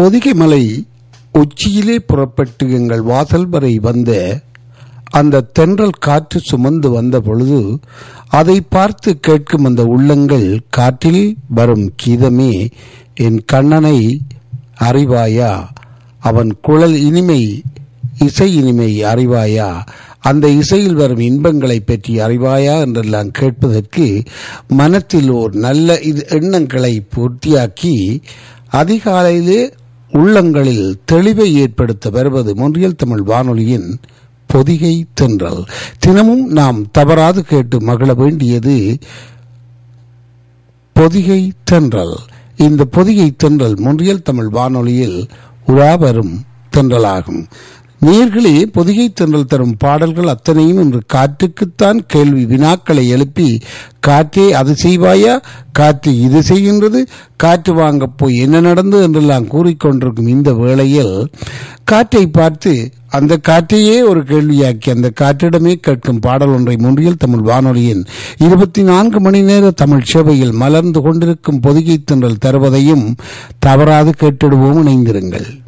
பொதிகை மலை உச்சியிலே புறப்பட்டு எங்கள் வாசல் வரை வந்த அந்த தென்றல் காற்று சுமந்து வந்த பொழுது அதை பார்த்து கேட்கும் அந்த உள்ளங்கள் காற்றில் வரும் கீதமே என் கண்ணனை அறிவாயா அவன் குழல் இனிமை இசை இனிமை அறிவாயா அந்த இசையில் வரும் இன்பங்களை பற்றி அறிவாயா என்றெல்லாம் கேட்பதற்கு மனத்தில் ஓர் நல்ல இது எண்ணங்களை பூர்த்தியாக்கி அதிகாலையிலே உள்ளங்களில் தெளிவை ஏற்படுத்த வருவது மொன்றியல் தமிழ் வானொலியின் பொதிகை தென்றல் தினமும் நாம் தவறாது கேட்டு மகிழ வேண்டியது பொதிகை தென்றல் இந்த பொதிகை தென்றல் மொன்றியல் தமிழ் வானொலியில் உலாவரும் தென்றலாகும் நேர்களே பொதிகை தென்றல் தரும் பாடல்கள் அத்தனையும் இன்று காற்றுக்குத்தான் கேள்வி வினாக்களை எழுப்பி காற்றே அது செய்வாயா காற்று இது செய்கின்றது காற்று வாங்க போய் என்ன நடந்தது என்றெல்லாம் கூறிக்கொண்டிருக்கும் இந்த வேளையில் காற்றை பார்த்து அந்த காற்றையே ஒரு கேள்வியாக்கி அந்த காற்றிடமே கேட்கும் பாடல் ஒன்றை முன்றியல் தமிழ் வானொலியின் இருபத்தி நான்கு மணி நேர தமிழ் சேவையில் மலர்ந்து கொண்டிருக்கும் பொதிகை தென்றல் தருவதையும் தவறாது கேட்டிடுவோம் இணைந்திருங்கள்